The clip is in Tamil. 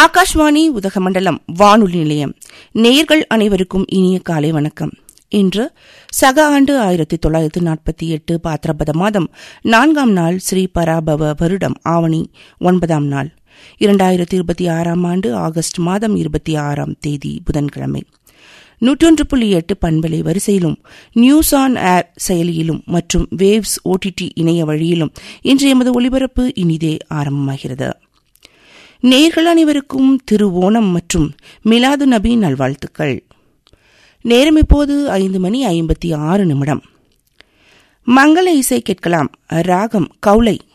ஆகாஷ்வாணி உதகமண்டலம் வானொலி நிலையம் நேர்கள் அனைவருக்கும் இனிய காலை வணக்கம் இன்று சக ஆண்டு ஆயிரத்தி தொள்ளாயிரத்தி நாற்பத்தி எட்டு பாத்திரபத மாதம் நான்காம் நாள் ஸ்ரீ பராபவ வருடம் ஆவணி ஒன்பதாம் நாள் இரண்டாயிரத்தி இருபத்தி ஆறாம் ஆண்டு ஆகஸ்ட் மாதம் இருபத்தி ஆறாம் தேதி புதன்கிழமை நூற்றொன்று புள்ளி எட்டு பண்பலை வரிசையிலும் நியூஸ் ஆன் ஏர் செயலியிலும் மற்றும் வேவ்ஸ் ஓடிடி இணைய வழியிலும் இன்று எமது ஒலிபரப்பு இனிதே ஆரம்பமாகிறது நேர்கள் அனைவருக்கும் திருவோணம் மற்றும் மிலாது நபி நல்வாழ்த்துக்கள் நேரம் இப்போது ஐந்து மணி ஐம்பத்தி ஆறு நிமிடம் மங்கள இசை கேட்கலாம் ராகம் கவுளை